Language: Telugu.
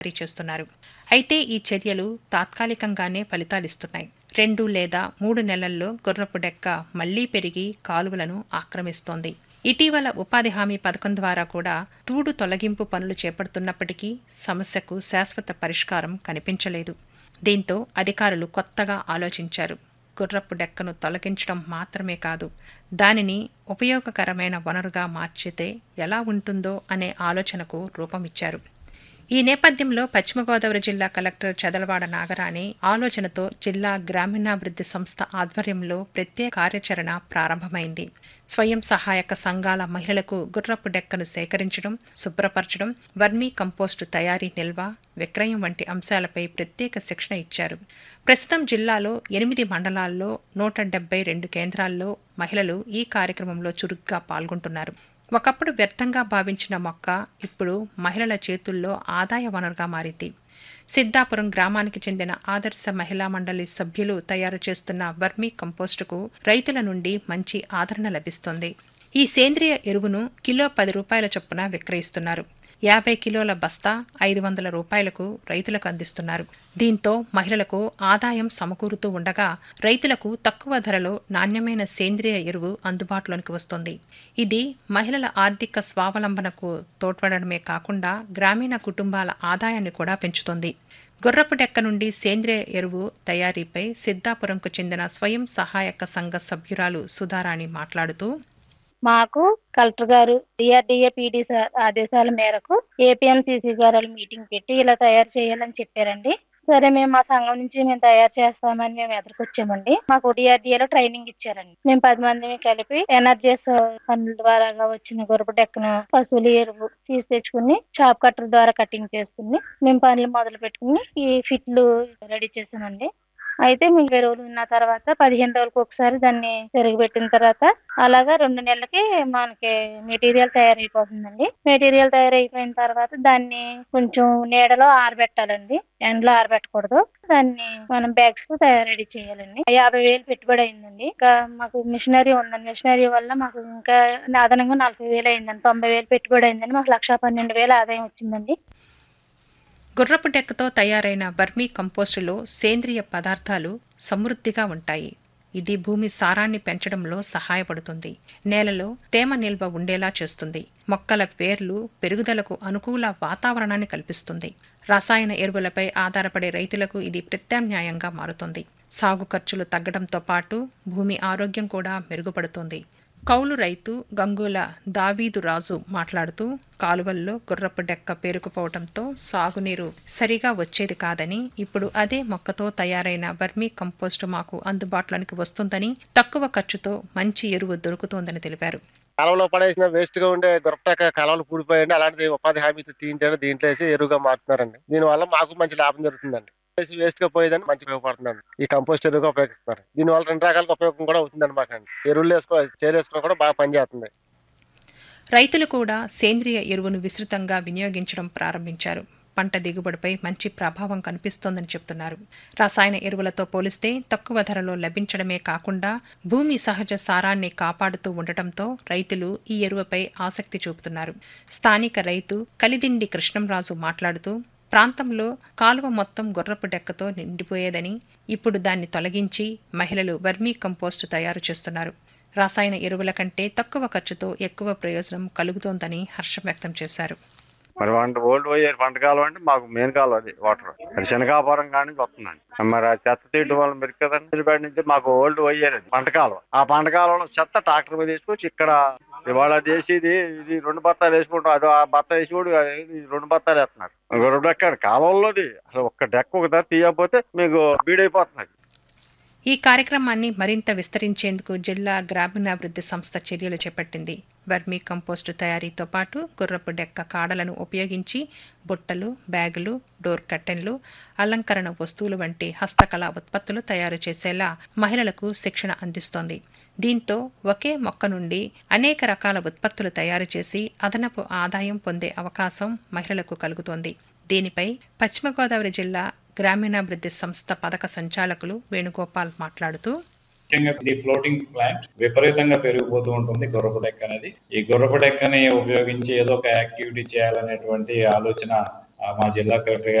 జారీ చేస్తున్నారు అయితే ఈ చర్యలు తాత్కాలికంగానే ఫలితాలిస్తున్నాయి రెండు లేదా మూడు నెలల్లో గుర్రపు డెక్క మళ్లీ పెరిగి కాలువలను ఆక్రమిస్తోంది ఇటీవల ఉపాధి హామీ పథకం ద్వారా కూడా తూడు తొలగింపు పనులు చేపడుతున్నప్పటికీ సమస్యకు శాశ్వత పరిష్కారం కనిపించలేదు దీంతో అధికారులు కొత్తగా ఆలోచించారు గుర్రపు డెక్కను తొలగించడం మాత్రమే కాదు దానిని ఉపయోగకరమైన వనరుగా మార్చితే ఎలా ఉంటుందో అనే ఆలోచనకు రూపమిచ్చారు ఈ నేపథ్యంలో పశ్చిమ గోదావరి జిల్లా కలెక్టర్ చదలవాడ నాగరాణి ఆలోచనతో జిల్లా గ్రామీణాభివృద్ధి సంస్థ ఆధ్వర్యంలో ప్రత్యేక కార్యాచరణ ప్రారంభమైంది స్వయం సహాయక సంఘాల మహిళలకు గుర్రపు డెక్కను సేకరించడం శుభ్రపరచడం వర్మీ కంపోస్టు తయారీ నిల్వ విక్రయం వంటి అంశాలపై ప్రత్యేక శిక్షణ ఇచ్చారు ప్రస్తుతం జిల్లాలో ఎనిమిది మండలాల్లో నూట డెబ్బై రెండు కేంద్రాల్లో మహిళలు ఈ కార్యక్రమంలో చురుగ్గా పాల్గొంటున్నారు ఒకప్పుడు వ్యర్థంగా భావించిన మొక్క ఇప్పుడు మహిళల చేతుల్లో ఆదాయ వనరుగా మారింది సిద్ధాపురం గ్రామానికి చెందిన ఆదర్శ మహిళా మండలి సభ్యులు తయారు చేస్తున్న వర్మీ కంపోస్టుకు రైతుల నుండి మంచి ఆదరణ లభిస్తోంది ఈ సేంద్రియ ఎరువును కిలో పది రూపాయల చొప్పున విక్రయిస్తున్నారు యాభై కిలోల బస్తా ఐదు వందల రూపాయలకు రైతులకు అందిస్తున్నారు దీంతో మహిళలకు ఆదాయం సమకూరుతూ ఉండగా రైతులకు తక్కువ ధరలో నాణ్యమైన సేంద్రియ ఎరువు అందుబాటులోనికి వస్తుంది ఇది మహిళల ఆర్థిక స్వావలంబనకు తోడ్పడమే కాకుండా గ్రామీణ కుటుంబాల ఆదాయాన్ని కూడా పెంచుతుంది గుర్రపు డెక్క నుండి సేంద్రియ ఎరువు తయారీపై సిద్ధాపురంకు చెందిన స్వయం సహాయక సంఘ సభ్యురాలు సుధారాణి మాట్లాడుతూ మాకు కలెక్టర్ గారు డిఆర్డిఏ పీడీ సార్ ఆదేశాల మేరకు ఏపీఎంసీసీ గారు మీటింగ్ పెట్టి ఇలా తయారు చేయాలని చెప్పారండి సరే మేము మా సంఘం నుంచి మేము తయారు చేస్తామని మేము ఎదుర్కొచ్చామండి మాకు డిఆర్డిఏలో ట్రైనింగ్ ఇచ్చారండి మేము పది మంది కలిపి ఎనర్జీస్ పనుల ద్వారా వచ్చిన గురపు డెక్కను పశువుల ఎరువు తీసి తెచ్చుకుని చాప్ కట్టర్ ద్వారా కటింగ్ చేసుకుని మేము పనులు మొదలు పెట్టుకుని ఈ ఫిట్లు రెడీ చేసామండి అయితే మీకు ఇరవై రోజులు ఉన్న తర్వాత పదిహేను రోజులకు ఒకసారి దాన్ని తిరగబెట్టిన తర్వాత అలాగా రెండు నెలలకి మనకి మెటీరియల్ తయారైపోతుందండి మెటీరియల్ తయారైపోయిన తర్వాత దాన్ని కొంచెం నీడలో ఆరబెట్టాలండి ఎండలో ఆరబెట్టకూడదు దాన్ని మనం బ్యాగ్స్ రెడీ చేయాలండి యాభై వేలు పెట్టుబడి అయిందండి ఇంకా మాకు మిషనరీ ఉందండి మిషనరీ వల్ల మాకు ఇంకా అదనంగా నలభై వేలు అయిందండి తొంభై వేలు పెట్టుబడి అయిందండి మాకు లక్ష పన్నెండు వేలు ఆదాయం వచ్చిందండి గుర్రపు డెక్కతో తయారైన వర్మీ కంపోస్టులో సేంద్రియ పదార్థాలు సమృద్ధిగా ఉంటాయి ఇది భూమి సారాన్ని పెంచడంలో సహాయపడుతుంది నేలలో తేమ నిల్వ ఉండేలా చేస్తుంది మొక్కల వేర్లు పెరుగుదలకు అనుకూల వాతావరణాన్ని కల్పిస్తుంది రసాయన ఎరువులపై ఆధారపడే రైతులకు ఇది ప్రత్యామ్నాయంగా మారుతుంది సాగు ఖర్చులు తగ్గడంతో పాటు భూమి ఆరోగ్యం కూడా మెరుగుపడుతుంది కౌలు రైతు గంగుల దావీదు రాజు మాట్లాడుతూ కాలువల్లో గుర్రపు డెక్క పేరుకుపోవడంతో సాగునీరు సరిగా వచ్చేది కాదని ఇప్పుడు అదే మొక్కతో తయారైన వర్మీ కంపోస్టు మాకు అందుబాటులోనికి వస్తుందని తక్కువ ఖర్చుతో మంచి ఎరువు దొరుకుతోందని తెలిపారు కాలంలో పడేసిన వేస్ట్ గా ఉండే గొరపటాక కాలంలో పూడిపోయండి అలాంటిది ఉపాధి హామీతో తీంటే దీంట్లో వేసి ఎరువుగా మారుతున్నారండి దీని వల్ల మాకు మంచి లాభం జరుగుతుందండి వేస్ట్ గా పోయేదని మంచి ఉపయోగపడుతుందండి ఈ కంపోస్ట్ ఎరువుగా ఉపయోగిస్తున్నారు దీని వల్ల రెండు రకాలుగా ఉపయోగం కూడా అవుతుందండి మాకండి ఎరువులు వేసుకో చేరు వేసుకోవడం కూడా బాగా పనిచేస్తుంది రైతులు కూడా సేంద్రియ ఎరువును విస్తృతంగా వినియోగించడం ప్రారంభించారు పంట దిగుబడిపై మంచి ప్రభావం కనిపిస్తోందని చెప్తున్నారు రసాయన ఎరువులతో పోలిస్తే తక్కువ ధరలో లభించడమే కాకుండా భూమి సహజ సారాన్ని కాపాడుతూ ఉండటంతో రైతులు ఈ ఎరువుపై ఆసక్తి చూపుతున్నారు స్థానిక రైతు కలిదిండి కృష్ణంరాజు మాట్లాడుతూ ప్రాంతంలో కాలువ మొత్తం గుర్రపు డెక్కతో నిండిపోయేదని ఇప్పుడు దాన్ని తొలగించి మహిళలు వర్మీ కంపోస్టు తయారు చేస్తున్నారు రసాయన ఎరువుల కంటే తక్కువ ఖర్చుతో ఎక్కువ ప్రయోజనం కలుగుతోందని హర్షం వ్యక్తం చేశారు మరి వంట ఓల్డ్ పోయే పంట కాలం అంటే మాకు మెయిన్ కాలం అది వాటర్ అది శనగాపురం కానీ వస్తుందండి మరి ఆ చెత్త తీయడం వల్ల మీరు కదండి బయట నుంచి మాకు ఓల్డ్ పోయేది పంట కాలం ఆ పంట కాలంలో చెత్త ట్రాక్టర్ మీద తీసుకొచ్చి ఇక్కడ ఇవాళ చేసేది ఇది రెండు బత్తాలు వేసుకుంటాం అది ఆ బత్త వేసి కూడా ఇది రెండు బత్తాలు వేస్తున్నారు రెండు డెక్క కాలంలోది అసలు ఒక్క డెక్క ఒక ధర తీయకపోతే మీకు బీడైపోతున్నది ఈ కార్యక్రమాన్ని మరింత విస్తరించేందుకు జిల్లా గ్రామీణాభివృద్ధి సంస్థ చర్యలు చేపట్టింది వర్మీ కంపోస్టు తయారీతో పాటు గుర్రపు డెక్క కాడలను ఉపయోగించి బుట్టలు బ్యాగులు డోర్ కర్టెన్లు అలంకరణ వస్తువులు వంటి హస్తకళా ఉత్పత్తులు తయారు చేసేలా మహిళలకు శిక్షణ అందిస్తోంది దీంతో ఒకే మొక్క నుండి అనేక రకాల ఉత్పత్తులు తయారు చేసి అదనపు ఆదాయం పొందే అవకాశం మహిళలకు కలుగుతోంది దీనిపై పశ్చిమ గోదావరి జిల్లా గ్రామీణాభివృద్ధి సంస్థ పథక సంచాలకులు వేణుగోపాల్ మాట్లాడుతూ ముఖ్యంగా ఇది ఫ్లోటింగ్ ప్లాంట్ విపరీతంగా పెరిగిపోతూ ఉంటుంది గుర్రపు డెక్ అనేది ఈ గుర్రపు డెక్కని ఉపయోగించి ఏదో ఒక యాక్టివిటీ చేయాలనేటువంటి ఆలోచన ఆ, మా జిల్లా కలెక్టర్